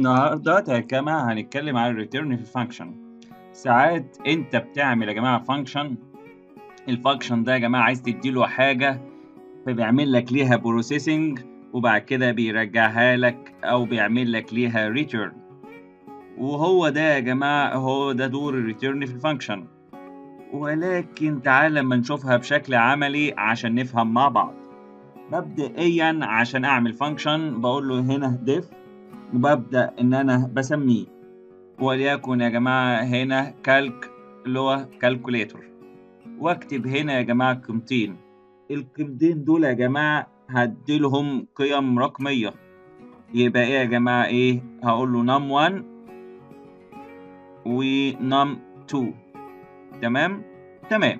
النهارده يا جماعة هنتكلم عن الريتيرن في الفانكشن ساعات انت بتعمل يا جماعة فانكشن الفانكشن ده يا جماعة عايز تديله حاجة فبيعمل لك ليها بروسيسنج وبعد كده بيرجعها لك او بيعمل لك ليها ريتيرن وهو ده يا جماعة هو ده دور الريتيرن في الفانكشن ولكن تعال لما نشوفها بشكل عملي عشان نفهم مع بعض مبدئيا عشان اعمل فانكشن بقول له هنا ديف وببدأ إن أنا بسميه وليكن يا جماعة هنا كالك اللي هو كالكوليتور واكتب هنا يا جماعة قيمتين القيمتين دول يا جماعة هديلهم قيم رقمية يبقى ايه يا جماعة ايه هقول له نم 1 ونم 2 تمام تمام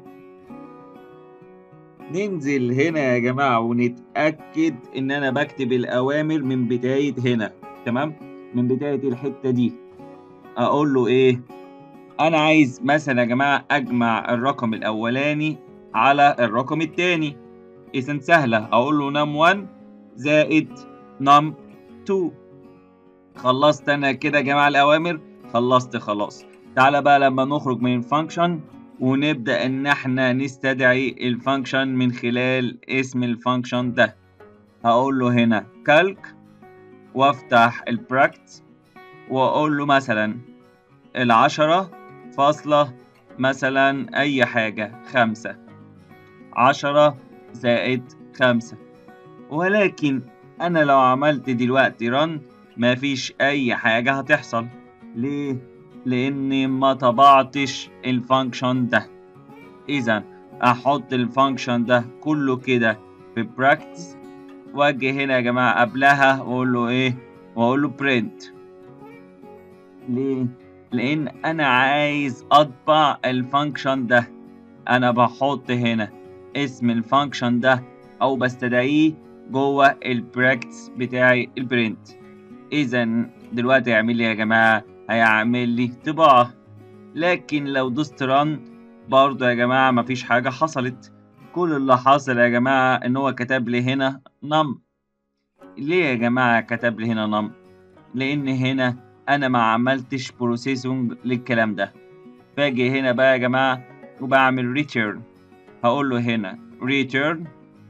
ننزل هنا يا جماعة ونتأكد إن أنا بكتب الأوامر من بداية هنا تمام من بداية الحتة دي أقول له إيه أنا عايز مثلا يا جماعة أجمع الرقم الأولاني على الرقم التاني إذا سهلة أقول له نم 1 زائد نم 2 خلصت أنا كده يا جماعة الأوامر خلصت خلاص تعالى بقى لما نخرج من الفانكشن ونبدأ إن إحنا نستدعي الفانكشن من خلال اسم الفانكشن ده هقول له هنا كالك وافتح البراكت واقول له مثلا العشرة فاصلة مثلا اي حاجة خمسة عشرة زائد خمسة ولكن انا لو عملت دلوقتي رن مفيش اي حاجة هتحصل ليه لاني ما طبعتش الفانكشن ده اذا احط الفانكشن ده كله كده في براكتس واجي هنا يا جماعه قبلها واقول له ايه واقول له برنت ليه لان انا عايز اطبع الفانكشن ده انا بحط هنا اسم الفانكشن ده او بستدعيه جوه البراكتس بتاعي البرنت اذا دلوقتي هيعمل لي يا جماعه هيعمل لي طباعه لكن لو دوست ران برضه يا جماعه مفيش حاجه حصلت كل اللي حصل يا جماعه ان هو كتب لي هنا نم ليه يا جماعة كتب لي هنا نم؟ لأن هنا أنا ما عملتش بروسيسنج للكلام ده باجي هنا بقى يا جماعة وبعمل ريتيرن هقول له هنا ريتيرن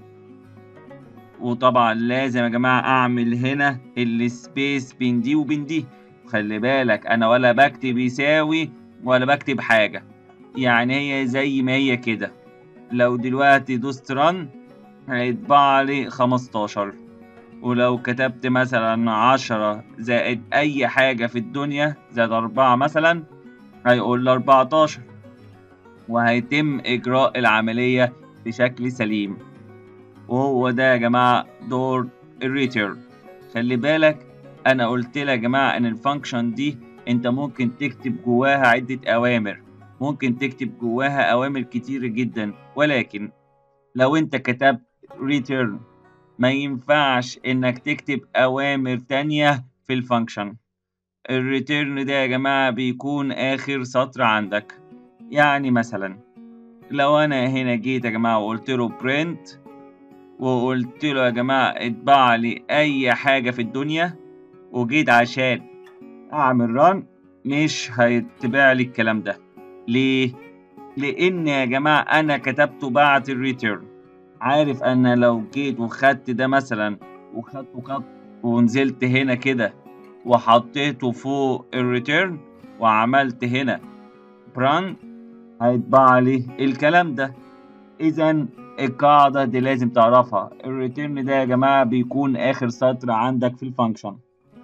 وطبعا لازم يا جماعة أعمل هنا السبيس بين دي وبين دي خلي بالك أنا ولا بكتب يساوي ولا بكتب حاجة يعني هي زي ما هي كده لو دلوقتي دوست رن هيطبع لي خمستاشر ولو كتبت مثلا عشرة زائد أي حاجة في الدنيا زائد أربعة مثلا هيقول لي أربعتاشر وهيتم إجراء العملية بشكل سليم وهو ده يا جماعة دور الريتيرن خلي بالك أنا قلت لك يا جماعة إن الفانكشن دي أنت ممكن تكتب جواها عدة أوامر ممكن تكتب جواها أوامر كتير جدا ولكن لو أنت كتبت return ما ينفعش انك تكتب اوامر تانية في الفانكشن الريتيرن ده يا جماعة بيكون اخر سطر عندك يعني مثلا لو انا هنا جيت يا جماعة وقلت له print وقلت له يا جماعة اطبع لي اي حاجة في الدنيا وجيت عشان اعمل ران مش هيتبع لي الكلام ده ليه لان يا جماعة انا كتبته بعد الريتيرن عارف ان لو جيت وخدت ده مثلا وخدته خط ونزلت هنا كده وحطيته فوق الريتيرن وعملت هنا بران هيطبع لي الكلام ده اذا القاعدة دي لازم تعرفها الريتيرن ده يا جماعة بيكون اخر سطر عندك في الفانكشن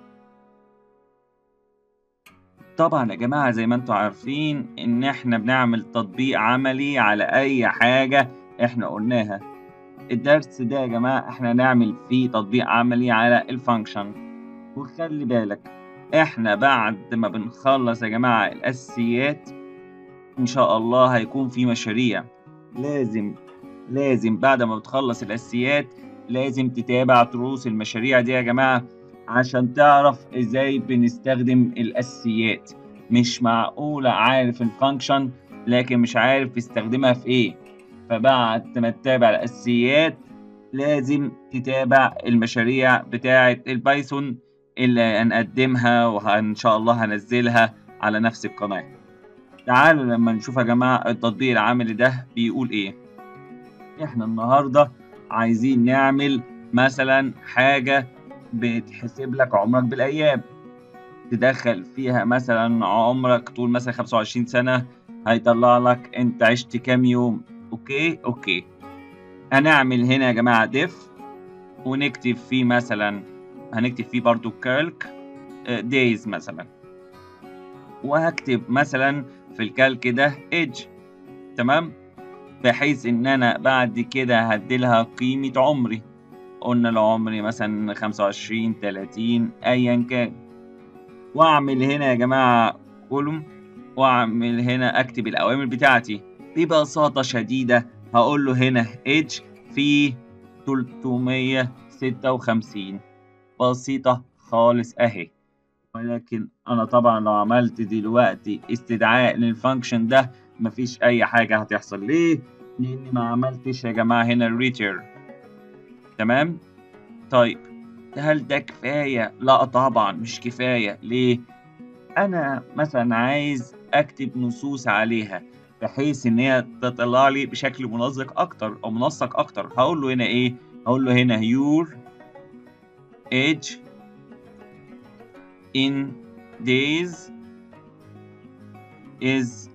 طبعا يا جماعة زي ما انتوا عارفين ان احنا بنعمل تطبيق عملي على اي حاجة احنا قلناها الدرس ده يا جماعة احنا نعمل فيه تطبيق عملي على الفانكشن وخلي بالك احنا بعد ما بنخلص يا جماعة الاساسيات ان شاء الله هيكون في مشاريع لازم لازم بعد ما بتخلص الاساسيات لازم تتابع دروس المشاريع دي يا جماعة عشان تعرف ازاي بنستخدم الاساسيات مش معقولة عارف الفانكشن لكن مش عارف يستخدمها في ايه فبعد ما تتابع الأساسيات لازم تتابع المشاريع بتاعة البايثون اللي هنقدمها وإن شاء الله هنزلها على نفس القناة تعالوا لما نشوف يا جماعة التطبيق العملي ده بيقول إيه إحنا النهاردة عايزين نعمل مثلا حاجة بتحسب لك عمرك بالأيام تدخل فيها مثلا عمرك طول مثلا 25 سنة هيطلع لك انت عشت كام يوم اوكي اوكي هنعمل هنا يا جماعة ديف ونكتب فيه مثلا هنكتب فيه برضو كالك دايز مثلا وهكتب مثلا في الكالك ده ايدج تمام بحيث ان انا بعد كده هديلها قيمة عمري قلنا لو عمري مثلا 25 30 ايا كان واعمل هنا يا جماعة كولوم واعمل هنا اكتب الاوامر بتاعتي ببساطة شديدة هقول له هنا اتش في 356 بسيطة خالص اهي ولكن انا طبعا لو عملت دلوقتي استدعاء للفانكشن ده مفيش اي حاجة هتحصل ليه لاني ما عملتش يا جماعة هنا الريتير تمام طيب هل ده كفاية لا طبعا مش كفاية ليه انا مثلا عايز اكتب نصوص عليها بحيث ان هي تطلع لي بشكل منسق اكتر او منسق اكتر هقول له هنا ايه هقول له هنا your age in days is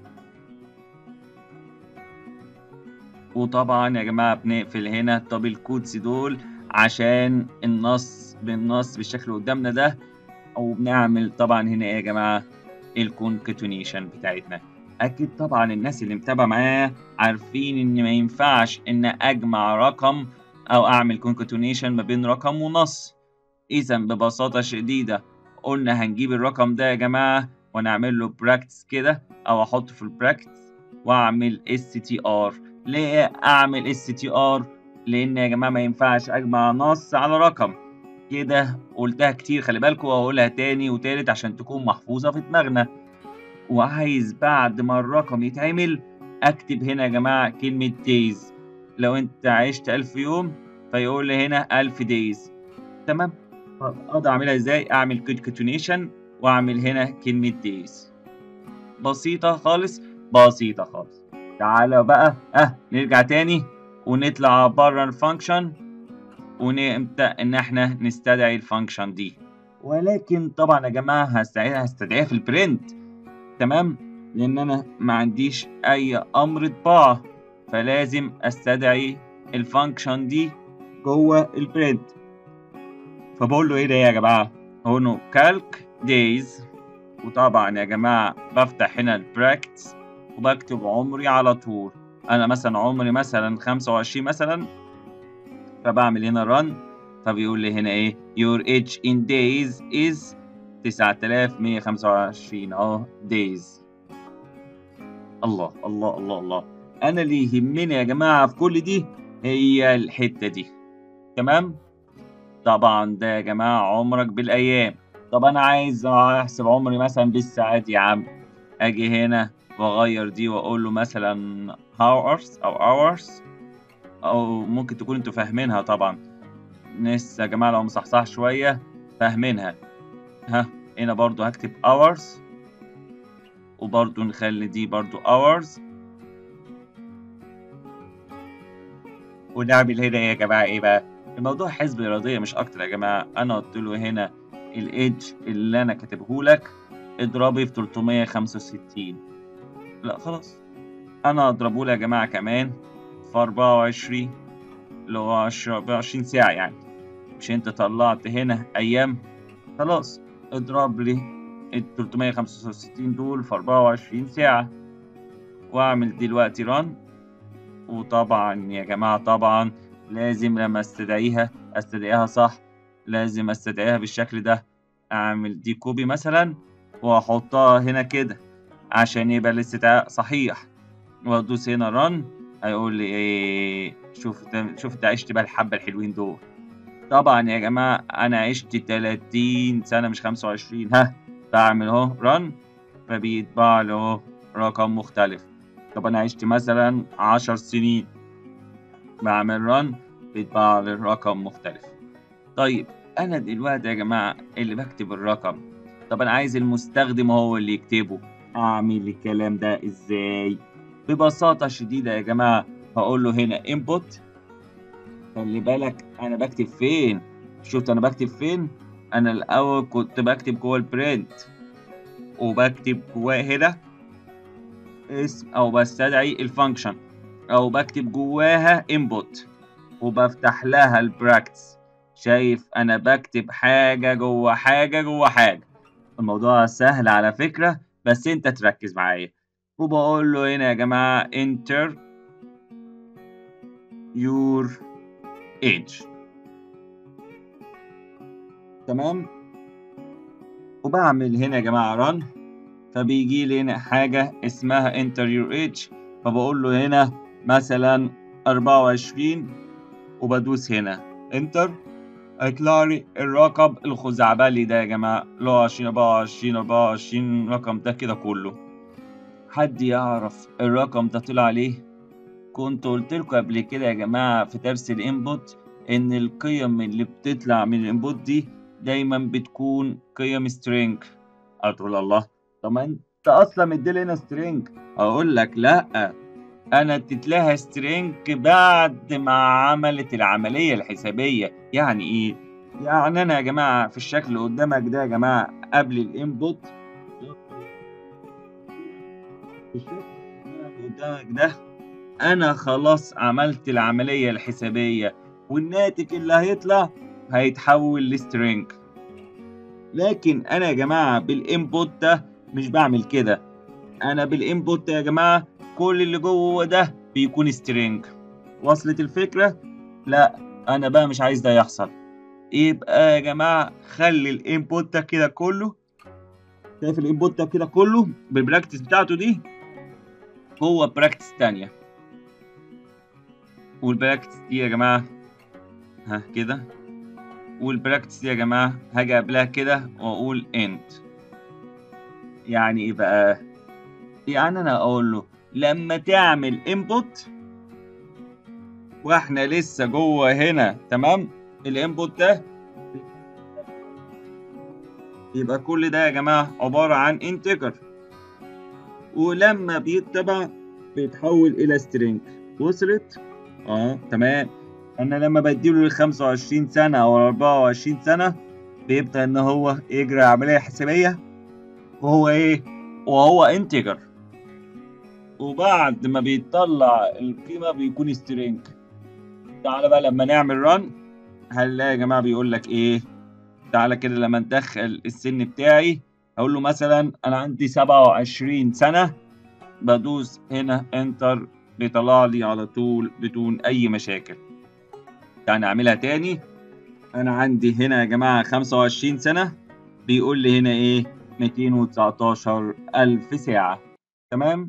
وطبعا يا جماعة بنقفل هنا طب الكودز دول عشان النص بالنص بالشكل اللي قدامنا ده او بنعمل طبعا هنا ايه يا جماعة الكونكتونيشن بتاعتنا اكيد طبعا الناس اللي متابعه معايا عارفين ان ما ينفعش ان اجمع رقم او اعمل كونكتونيشن ما بين رقم ونص اذا ببساطه شديده قلنا هنجيب الرقم ده يا جماعه ونعمل له براكتس كده او احطه في البراكتس واعمل اس تي ار ليه اعمل اس تي ار لان يا جماعه ما ينفعش اجمع نص على رقم كده قلتها كتير خلي بالكم وهقولها تاني وتالت عشان تكون محفوظه في دماغنا وعايز بعد ما الرقم يتعمل اكتب هنا يا جماعة كلمة دايز لو انت عشت ألف يوم فيقول لي هنا ألف دايز تمام طب اقدر اعملها ازاي اعمل كونكتونيشن واعمل هنا كلمة دايز بسيطة خالص بسيطة خالص تعالى بقى اه نرجع تاني ونطلع بره الفانكشن ونبدأ ان احنا نستدعي الفانكشن دي ولكن طبعا يا جماعة هستدعيها هستدعيها في البرنت تمام لان انا ما عنديش اي امر طباعة فلازم استدعي الفانكشن دي جوه البرنت فبقول له ايه ده يا جماعه هو له كالك دايز وطبعا يا جماعه بفتح هنا البراكتس وبكتب عمري على طول انا مثلا عمري مثلا 25 مثلا فبعمل هنا رن فبيقول لي هنا ايه your age in days is 9125 اهو days الله الله الله الله انا اللي يهمني يا جماعه في كل دي هي الحته دي تمام طبعا ده يا جماعه عمرك بالايام طب انا عايز احسب عمري مثلا بالساعات يا عم اجي هنا واغير دي واقول له مثلا hours او hours او ممكن تكون انتوا فاهمينها طبعا ناس يا جماعه لو مصحصح شويه فاهمينها ها هنا برضو هكتب hours وبرضو نخلي دي برضو hours ونعمل هنا يا جماعة ايه بقى الموضوع حسبة رياضية مش اكتر يا جماعة انا قلت له هنا الايدج اللي انا كاتبه لك اضربي في 365 لا خلاص انا اضربه له يا جماعة كمان في 24 اللي هو 24 ساعة يعني مش انت طلعت هنا ايام خلاص اضرب لي ال 365 دول في 24 ساعة واعمل دلوقتي رن وطبعا يا جماعة طبعا لازم لما استدعيها استدعيها صح لازم استدعيها بالشكل ده اعمل دي كوبي مثلا واحطها هنا كده عشان يبقى الاستدعاء صحيح وادوس هنا رن هيقول لي ايه شوف شوف انت عشت بقى الحبة الحلوين دول طبعا يا جماعة انا عشت 30 سنة مش 25 ها بعمل اهو رن فبيطبع لي اهو رقم مختلف طب انا عشت مثلا 10 سنين بعمل رن بيطبع لي رقم مختلف طيب انا دلوقتي يا جماعه اللي بكتب الرقم طب انا عايز المستخدم هو اللي يكتبه اعمل الكلام ده ازاي ببساطه شديده يا جماعه هقول له هنا input خلي بالك انا بكتب فين شفت انا بكتب فين انا الاول كنت بكتب جوه البرنت وبكتب جواه هنا اسم او بستدعي الفانكشن او بكتب جواها input وبفتح لها البراكتس شايف انا بكتب حاجه جوه حاجه جوه حاجه الموضوع سهل على فكره بس انت تركز معايا وبقول له هنا يا جماعه enter your age تمام وبعمل هنا يا جماعه run فبيجي لي هنا حاجه اسمها enter your age فبقول له هنا مثلا 24 وبدوس هنا enter هيطلع لي الرقم الخزعبلي ده يا جماعه اللي هو 20 24 24 الرقم ده كده كله حد يعرف الرقم ده طلع ليه كنت قلت لكم قبل كده يا جماعه في درس الانبوت ان القيم اللي بتطلع من الانبوت دي دايما بتكون قيم string هتقول الله طب ما انت اصلا مديلي هنا string اقول لك لا انا اديت لها string بعد ما عملت العمليه الحسابيه يعني ايه يعني انا يا جماعه في الشكل اللي قدامك ده يا جماعه قبل الانبوت في الشكل اللي قدامك ده انا خلاص عملت العمليه الحسابيه والناتج اللي هيطلع هيتحول لسترينج لكن انا يا جماعه بالانبوت ده مش بعمل كده انا بالانبوت يا جماعه كل اللي جوه ده بيكون سترينج وصلت الفكره لا انا بقى مش عايز ده يحصل يبقى يا جماعه خلي الانبوت ده كده كله شايف الانبوت ده كده كله بالبراكتس بتاعته دي هو براكتس تانية والبراكتس دي يا جماعه ها كده والبراكتس دي يا جماعه هاجي قبلها كده واقول end يعني ايه بقى يعني انا اقول له لما تعمل input واحنا لسه جوه هنا تمام الانبوت ده يبقى كل ده يا جماعه عباره عن انتجر ولما بيتبع بيتحول الى string وصلت اه تمام انا لما بديله ال 25 سنه او 24 سنه بيبدا ان هو يجري عمليه حسابيه وهو ايه وهو انتجر وبعد ما بيطلع القيمه بيكون سترينج تعالى بقى لما نعمل رن هنلاقي يا جماعه بيقول لك ايه تعالى كده لما ندخل السن بتاعي اقول له مثلا انا عندي 27 سنه بدوس هنا انتر بيطلع لي على طول بدون اي مشاكل يعني اعملها تاني انا عندي هنا يا جماعه 25 سنه بيقول لي هنا ايه 219 الف ساعه تمام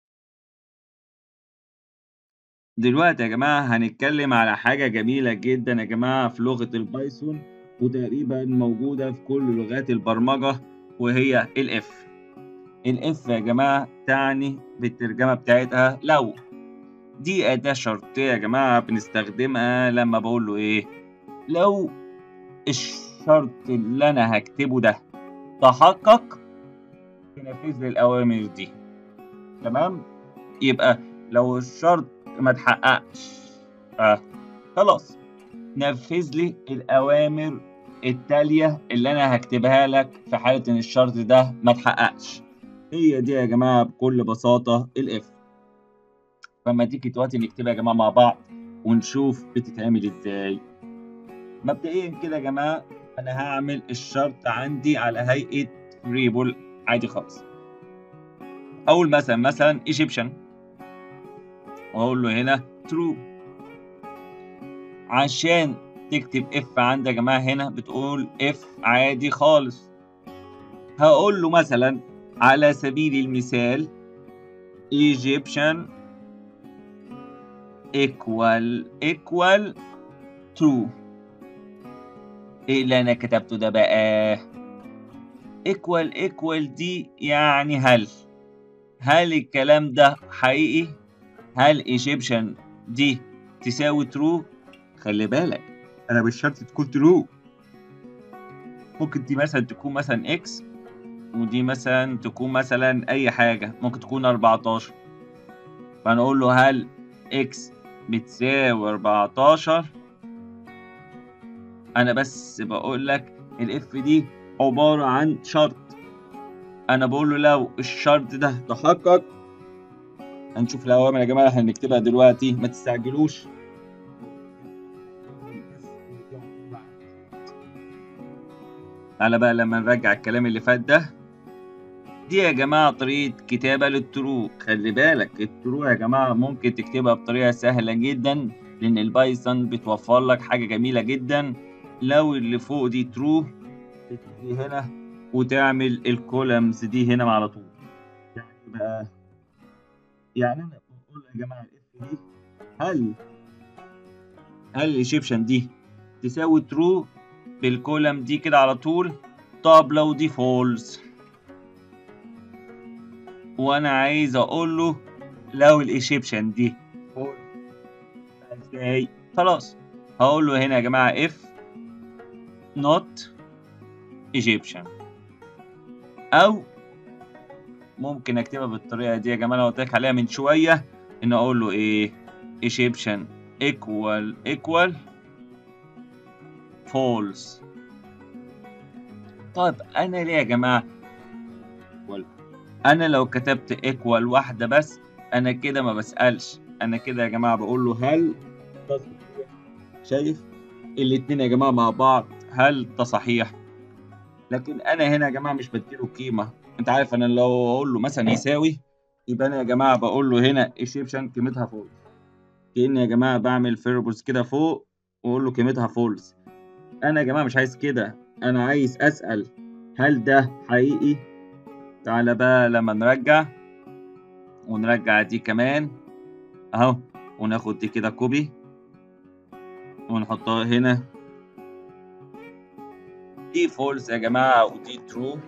دلوقتي يا جماعه هنتكلم على حاجه جميله جدا يا جماعه في لغه البايثون وتقريبا موجوده في كل لغات البرمجه وهي الاف الاف يا جماعه تعني بالترجمه بتاعتها لو دي أداة شرطية يا جماعة بنستخدمها لما بقول له إيه لو الشرط اللي أنا هكتبه ده تحقق ينفذ لي الأوامر دي تمام يبقى لو الشرط ما اتحققش آه خلاص نفذ لي الأوامر التالية اللي أنا هكتبها لك في حالة إن الشرط ده ما اتحققش هي دي يا جماعة بكل بساطة الإف فما تيجي دلوقتي نكتبها يا جماعه مع بعض ونشوف بتتعمل ازاي مبدئيا كده يا جماعه انا هعمل الشرط عندي على هيئه فاريبل عادي خالص اقول مثلا مثلا ايجيبشن واقول له هنا true عشان تكتب اف عندي يا جماعه هنا بتقول اف عادي خالص هقول له مثلا على سبيل المثال Egyptian equal equal true ايه اللي انا كتبته ده بقى equal equal دي يعني هل هل الكلام ده حقيقي هل Egyptian دي تساوي true خلي بالك انا مش شرط تكون true ممكن دي مثلا تكون مثلا اكس ودي مثلا تكون مثلا اي حاجة ممكن تكون 14 فنقول له هل اكس بتساوي 14 انا بس بقول لك الاف دي عبارة عن شرط انا بقول له لو الشرط ده تحقق هنشوف الاوامر يا جماعة احنا هنكتبها دلوقتي ما تستعجلوش تعالى بقى لما نرجع الكلام اللي فات ده دي يا جماعة طريقة كتابة للترو خلي بالك الترو يا جماعة ممكن تكتبها بطريقة سهلة جدا لأن البايثون بتوفر لك حاجة جميلة جدا لو اللي فوق دي ترو تيجي هنا وتعمل الكولمز دي هنا على طول يعني بقى يعني أنا بقول يا جماعة الاف دي هل هل الايجيبشن دي تساوي ترو بالكولم دي كده على طول طب لو دي فولس وانا عايز اقول له لو الايجيبشن دي فولس ازاي خلاص هقول له هنا يا جماعه اف نوت ايجيبشن او ممكن اكتبها بالطريقه دي يا جماعه انا قلت لك عليها من شويه ان اقول له ايه ايجيبشن ايكوال ايكوال فولس طيب انا ليه يا جماعه انا لو كتبت ايكوال واحده بس انا كده ما بسالش انا كده يا جماعه بقول له هل شايف الاتنين يا جماعه مع بعض هل ده صحيح لكن انا هنا يا جماعه مش بديله قيمه انت عارف انا لو اقول له مثلا يساوي يبقى انا يا جماعه بقول له هنا ايجيبشن قيمتها فولس كأني يا جماعه بعمل فيربلز كده فوق واقول له قيمتها فولس انا يا جماعه مش عايز كده انا عايز اسال هل ده حقيقي تعالى بقى لما نرجع ونرجع دي كمان اهو وناخد دي كده كوبي ونحطها هنا دي فولس يا جماعه ودي ترو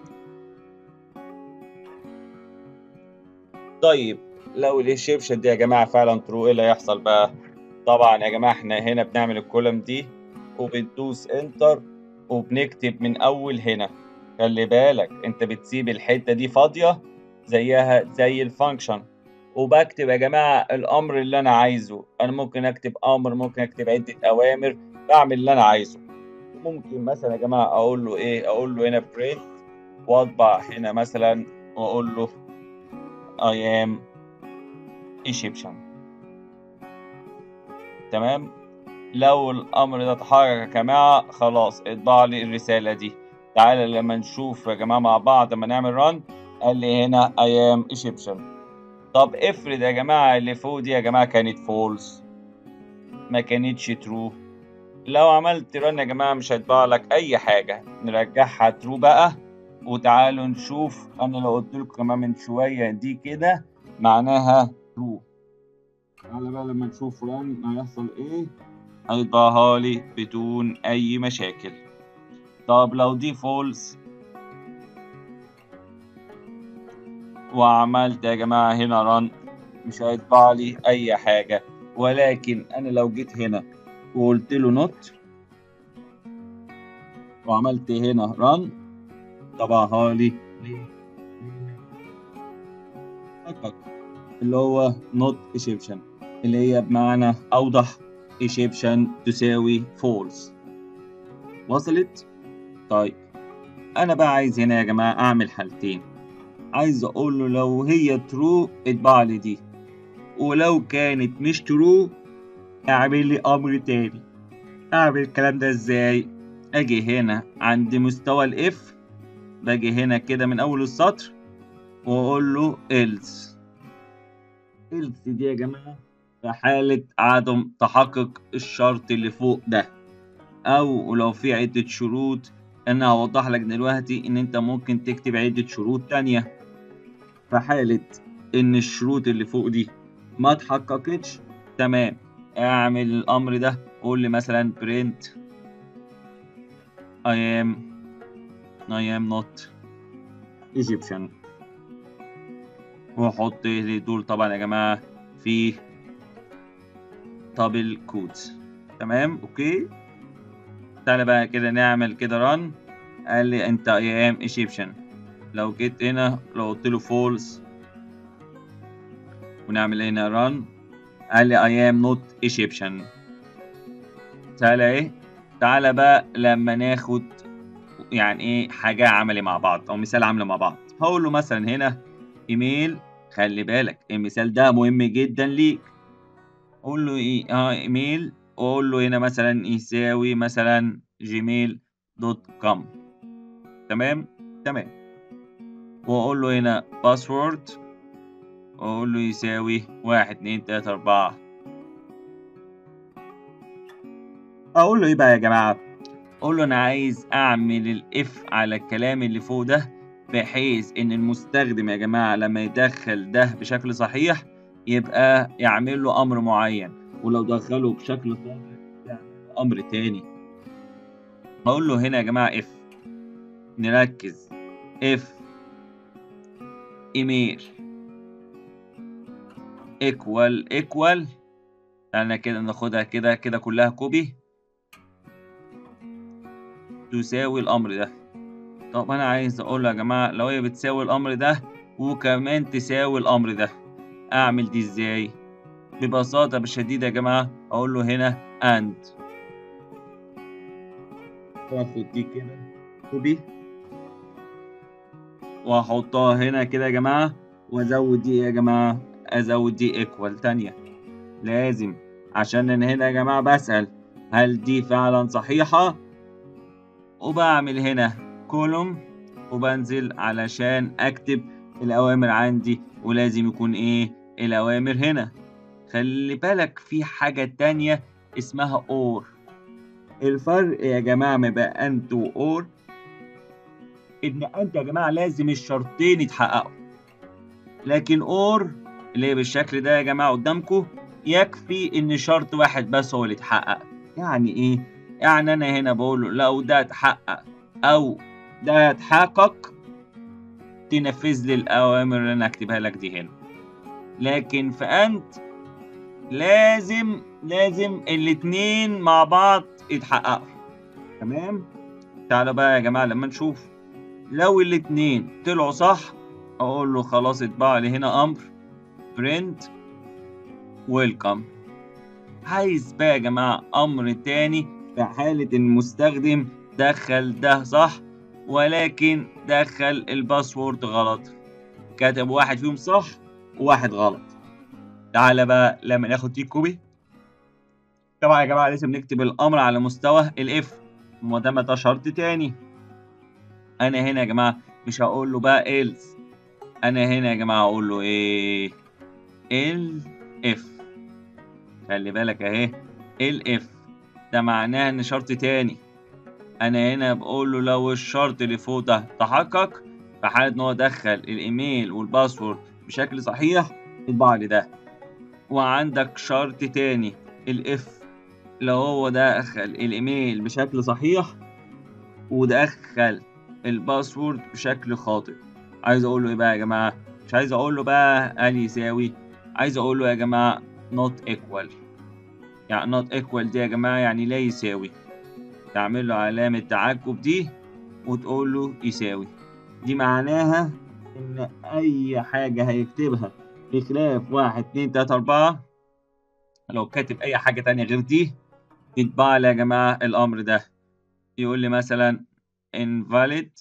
طيب لو الايجيبشن دي يا جماعه فعلا ترو ايه اللي هيحصل بقى طبعا يا جماعه احنا هنا بنعمل الكولم دي وبندوس انتر وبنكتب من اول هنا خلي بالك انت بتسيب الحته دي فاضيه زيها زي الفانكشن وبكتب يا جماعه الامر اللي انا عايزه انا ممكن اكتب امر ممكن اكتب عده اوامر بعمل اللي انا عايزه ممكن مثلا يا جماعه اقول له ايه اقول له هنا print واطبع هنا مثلا واقول له I am Egyptian تمام لو الامر ده اتحقق يا جماعه خلاص اطبع لي الرساله دي تعالى لما نشوف يا جماعه مع بعض لما نعمل ران قال لي هنا I am Egyptian طب افرض يا جماعه اللي فوق دي يا جماعه كانت فولس ما كانتش ترو لو عملت ران يا جماعه مش هيطبع لك اي حاجه نرجعها ترو بقى وتعالوا نشوف انا لو قلت لكم كمان من شويه دي كده معناها ترو تعالى بقى لما نشوف ران هيحصل ايه هيطبعها لي بدون اي مشاكل طب لو دي فولس وعملت يا جماعة هنا رن مش هيطبع لي أي حاجة ولكن أنا لو جيت هنا وقلت له نوت وعملت هنا رن طبعها لي فقط اللي هو نوت ايجيبشن اللي هي بمعنى أوضح ايجيبشن تساوي فولس وصلت؟ طيب انا بقى عايز هنا يا جماعه اعمل حالتين عايز اقول له لو هي ترو اطبع لي دي ولو كانت مش ترو اعمل لي امر تاني اعمل الكلام ده ازاي اجي هنا عند مستوى الاف باجي هنا كده من اول السطر واقول له else else دي يا جماعه في حاله عدم تحقق الشرط اللي فوق ده او لو في عده شروط انا هوضح لك دلوقتي ان انت ممكن تكتب عدة شروط تانية في حالة ان الشروط اللي فوق دي ما اتحققتش تمام اعمل الامر ده قول لي مثلا print I am I am not Egyptian وحط لي دول طبعا يا جماعة في دبل كودز تمام اوكي تعالى بقى كده نعمل كده ران قال لي انت I am Egyptian لو جيت هنا لو قلت له false ونعمل هنا run قال لي I am not Egyptian تعالى ايه تعالى بقى لما ناخد يعني ايه حاجة عملي مع بعض او مثال عملي مع بعض هقول له مثلا هنا ايميل خلي بالك المثال ده مهم جدا ليك قول له ايه اه ايميل واقول له هنا مثلا يساوي مثلا جيميل دوت كوم تمام تمام واقول له هنا باسورد واقول له يساوي واحد اتنين تلاتة اربعة اقول له ايه بقى يا جماعة اقول له انا عايز اعمل الاف على الكلام اللي فوق ده بحيث ان المستخدم يا جماعة لما يدخل ده بشكل صحيح يبقى يعمل له امر معين ولو دخله بشكل خاطئ يعمل امر تاني اقول له هنا يا جماعة اف نركز اف ايميل ايكوال ايكوال انا كده ناخدها كده كده كلها كوبي تساوي الامر ده طب انا عايز اقول يا جماعه لو هي بتساوي الامر ده وكمان تساوي الامر ده اعمل دي ازاي ببساطه شديده يا جماعه اقول له هنا اند واخد دي كده كوبي واحطها هنا كده يا جماعه وازود دي يا جماعه ازود دي ايكوال تانية لازم عشان انا هنا يا جماعه بسال هل دي فعلا صحيحه وبعمل هنا كولوم وبنزل علشان اكتب الاوامر عندي ولازم يكون ايه الاوامر هنا خلي بالك في حاجة تانية اسمها اور الفرق يا جماعة ما بين انت واور ان انت يا جماعة لازم الشرطين يتحققوا لكن اور اللي هي بالشكل ده يا جماعة قدامكم يكفي ان شرط واحد بس هو اللي يتحقق يعني ايه يعني انا هنا بقول له لو ده اتحقق او ده اتحقق تنفذ لي الاوامر اللي انا اكتبها لك دي هنا لكن في انت لازم لازم الاتنين مع بعض يتحققوا تمام تعالوا بقى يا جماعه لما نشوف لو الاتنين طلعوا صح اقول له خلاص اتبع لي هنا امر print welcome عايز بقى يا جماعه امر تاني في حالة المستخدم دخل ده صح ولكن دخل الباسورد غلط كتب واحد فيهم صح وواحد غلط تعالى بقى لما ناخد دي كوبي طبعا يا جماعة لازم نكتب الأمر على مستوى الاف وده ده شرط تاني أنا هنا يا جماعة مش هقول له بقى else أنا هنا يا جماعة أقول له إيه ال اف خلي بالك أهي ال اف ده معناه ان شرط تاني انا هنا بقول له لو الشرط اللي فوق ده تحقق في حالة ان هو دخل الايميل والباسورد بشكل صحيح اطبع لي ده وعندك شرط تاني الاف لو هو دخل الايميل بشكل صحيح ودخل الباسورد بشكل خاطئ عايز اقول له ايه بقى يا جماعة مش عايز اقول له بقى هل يساوي عايز اقول له يا جماعة not equal يعني not equal دي يا جماعة يعني لا يساوي تعمل له علامة تعجب دي وتقول له يساوي دي معناها إن أي حاجة هيكتبها بخلاف واحد اتنين تلاتة أربعة لو كاتب أي حاجة تانية غير دي يتبع لي يا جماعة الأمر ده يقول لي مثلا invalid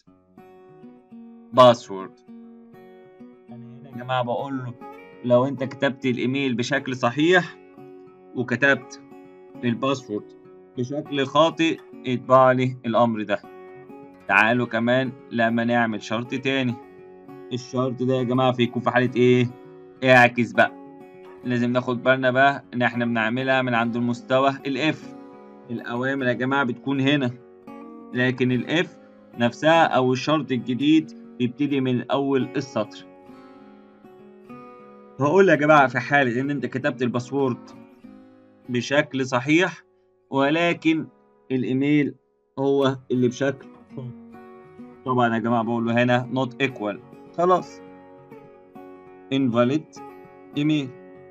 password أنا هنا يا جماعة بقول له لو أنت كتبت الإيميل بشكل صحيح وكتبت الباسورد بشكل خاطئ يتبع لي الأمر ده تعالوا كمان لما نعمل شرط تاني الشرط ده يا جماعة بيكون في حالة إيه؟ اعكس بقى لازم ناخد بالنا بقى إن إحنا بنعملها من عند المستوى الإف الأوامر يا جماعة بتكون هنا لكن الإف نفسها أو الشرط الجديد بيبتدي من أول السطر هقول يا جماعة في حالة إن أنت كتبت الباسورد بشكل صحيح ولكن الايميل هو اللي بشكل طبعا يا جماعه بقول له هنا not equal خلاص invalid ايميل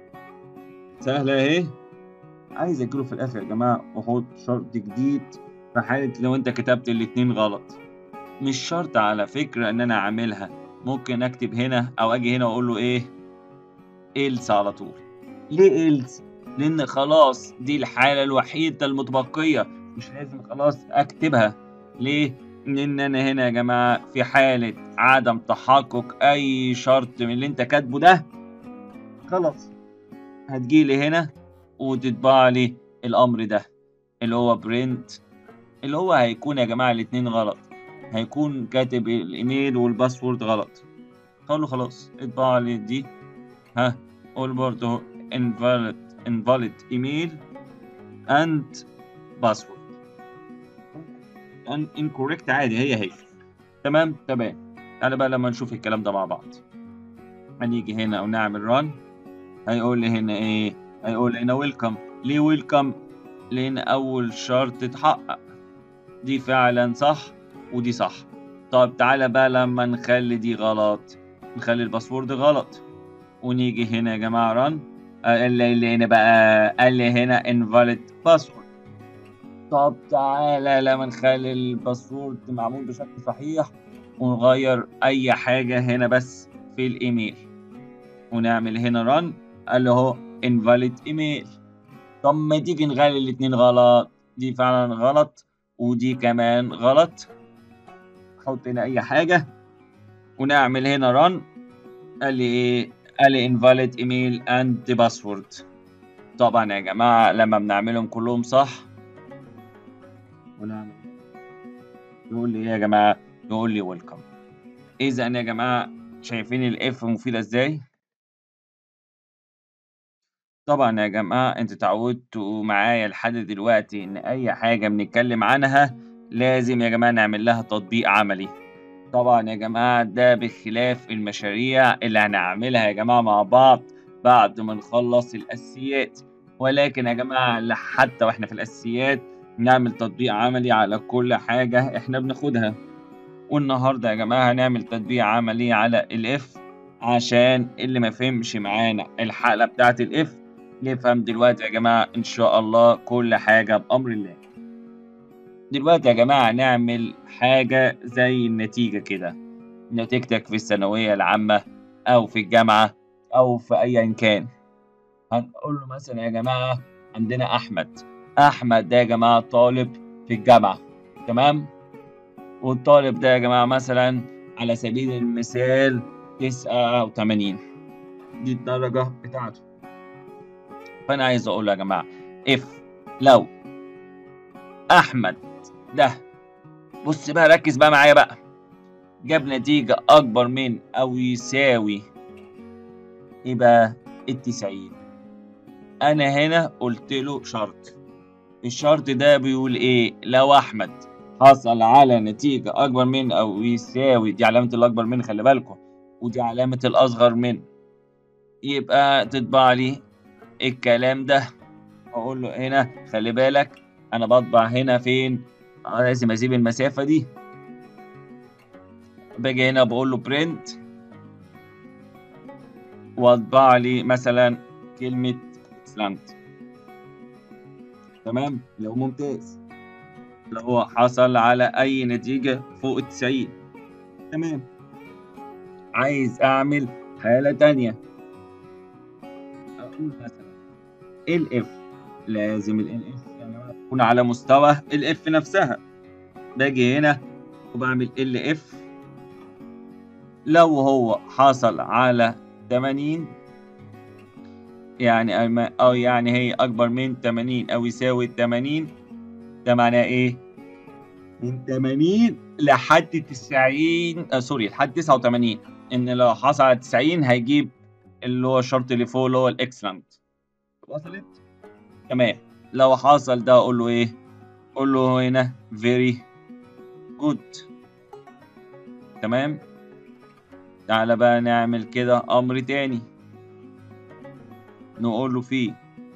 سهله اهي عايز اجيله في الاخر يا جماعه واحط شرط جديد في حاله لو انت كتبت الاتنين غلط مش شرط على فكرة إن أنا أعملها ممكن أكتب هنا أو أجي هنا وأقول له إيه إلس على طول ليه إلس؟ لأن خلاص دي الحالة الوحيدة المتبقية مش لازم خلاص أكتبها ليه؟ لأن أنا هنا يا جماعة في حالة عدم تحقق أي شرط من اللي أنت كاتبه ده خلاص هتجيلي هنا وتطبع لي الأمر ده اللي هو برنت اللي هو هيكون يا جماعة الاتنين غلط هيكون كاتب الإيميل والباسورد غلط قال له خلاص اطبع لي دي ها قول برضه invalid invalid email and password incorrect عادي هي هي تمام تمام تعالى بقى لما نشوف الكلام ده مع بعض هنيجي هنا ونعمل ران هيقول لي هنا ايه هيقول لي هنا ويلكم ليه ويلكم لان اول شرط اتحقق دي فعلا صح ودي صح طب تعالى بقى لما نخلي دي غلط نخلي الباسورد غلط ونيجي هنا يا جماعه ران قال لي هنا بقى قال لي هنا invalid password طب تعالى لما نخلي الباسورد معمول بشكل صحيح ونغير اي حاجة هنا بس في الايميل ونعمل هنا ران قال له هو invalid ايميل طب ما تيجي نخلي الاتنين غلط دي فعلا غلط ودي كمان غلط نحط هنا اي حاجة ونعمل هنا ران قال لي ايه قال لي invalid email and password طبعا يا جماعة لما بنعملهم كلهم صح ونعمل يقول لي ايه يا جماعة يقول لي ويلكم اذا يا جماعة شايفين الاف مفيدة ازاي طبعا يا جماعة انتوا اتعودتوا معايا لحد دلوقتي ان اي حاجة بنتكلم عنها لازم يا جماعة نعمل لها تطبيق عملي طبعا يا جماعة ده بخلاف المشاريع اللي هنعملها يا جماعة مع بعض بعد ما نخلص الأساسيات ولكن يا جماعة حتى واحنا في الأساسيات نعمل تطبيق عملي على كل حاجة احنا بناخدها والنهاردة يا جماعة هنعمل تطبيق عملي على الاف عشان اللي ما فهمش معانا الحلقة بتاعت الاف نفهم دلوقتي يا جماعة ان شاء الله كل حاجة بأمر الله دلوقتي يا جماعة نعمل حاجة زي النتيجة كده نتيجتك في الثانوية العامة أو في الجامعة أو في أيا كان هنقول له مثلا يا جماعة عندنا أحمد أحمد ده يا جماعة طالب في الجامعة تمام والطالب ده يا جماعة مثلا على سبيل المثال تسعة وتمانين دي الدرجة بتاعته فأنا عايز أقول يا جماعة إف لو أحمد ده بص بقى ركز بقى معايا بقى جاب نتيجة أكبر من أو يساوي إيه بقى التسعين أنا هنا قلت له شرط الشرط ده بيقول إيه لو أحمد حصل على نتيجة أكبر من أو يساوي دي علامة الأكبر من خلي بالكم ودي علامة الأصغر من يبقى تطبع لي الكلام ده أقول له هنا خلي بالك أنا بطبع هنا فين آه لازم أسيب المسافة دي باجي هنا بقول له برنت واطبع لي مثلا كلمة اكسلنت تمام لو ممتاز لو هو حصل على أي نتيجة فوق التسعين تمام عايز أعمل حالة تانية أقول مثلا الاف لازم الاف تكون على مستوى الاف نفسها باجي هنا وبعمل ال اف لو هو حصل على 80 يعني او يعني هي اكبر من 80 او يساوي 80 ده معناه ايه من 80 لحد 90 آه سوري لحد 89 ان لو حصل على 90 هيجيب اللي هو الشرط اللي فوق اللي هو الاكسلنت وصلت تمام لو حصل ده اقول له ايه اقول له هنا very good تمام تعالى بقى نعمل كده امر تاني نقول له فيه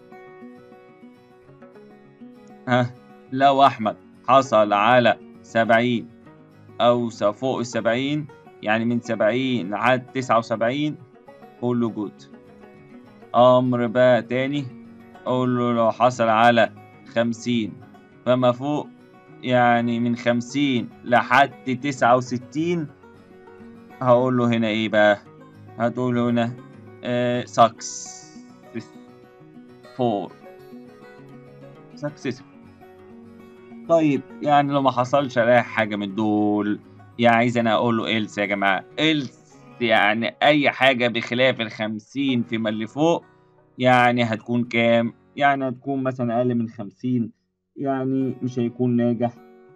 ها لو احمد حصل على سبعين او فوق السبعين يعني من سبعين لحد تسعة وسبعين قول له جود امر بقى تاني اقول له لو حصل على خمسين فما فوق يعني من خمسين لحد تسعة وستين هقول له هنا ايه بقى هتقول له هنا سكس فور سكسسفول طيب يعني لو ما حصلش عليها حاجة من دول يعني عايز انا اقول له إلس يا جماعة إلس يعني اي حاجة بخلاف الخمسين فيما اللي فوق يعني هتكون كام يعني هتكون مثلا اقل من خمسين يعني مش هيكون ناجح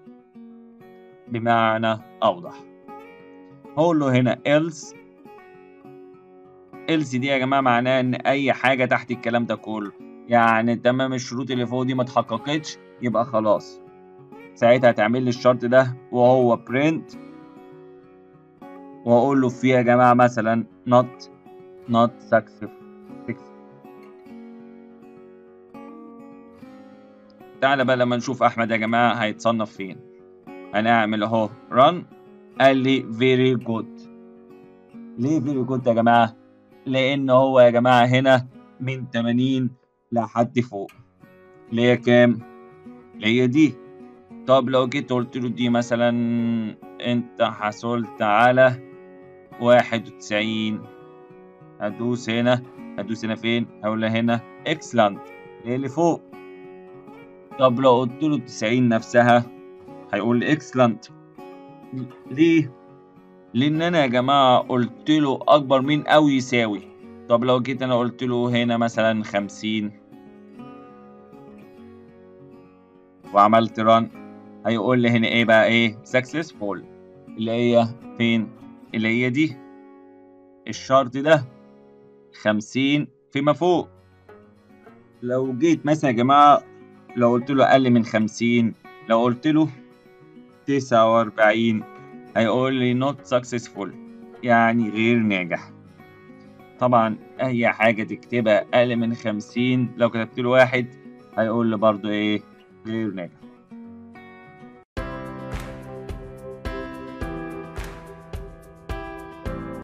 بمعنى اوضح هقول له هنا else else دي يا جماعة معناها ان اي حاجة تحت الكلام ده كله يعني تمام الشروط اللي فوق دي ما اتحققتش يبقى خلاص ساعتها هتعمل لي الشرط ده وهو print واقول له فيه يا جماعه مثلا not not successful تعالى بقى لما نشوف احمد يا جماعه هيتصنف فين هنعمل اهو run قال لي very good ليه very good يا جماعه لان هو يا جماعه هنا من 80 لحد فوق اللي هي كام اللي هي دي طب لو جيت قلت له دي مثلا انت حصلت على واحد وتسعين هدوس هنا هدوس هنا فين هقول هنا اكسلنت اللي اللي فوق طب لو قلت له التسعين نفسها هيقول لي اكسلنت ليه لان انا يا جماعه قلت له اكبر من او يساوي طب لو جيت انا قلت له هنا مثلا خمسين وعملت ران هيقول لي هنا ايه بقى ايه successful اللي هي فين اللي هي دي الشرط ده خمسين فيما فوق لو جيت مثلا يا جماعة لو قلت له أقل من خمسين لو قلت له تسعة وأربعين هيقول لي not successful يعني غير ناجح طبعا أي حاجة تكتبها أقل من خمسين لو كتبت له واحد هيقول لي برضو إيه غير ناجح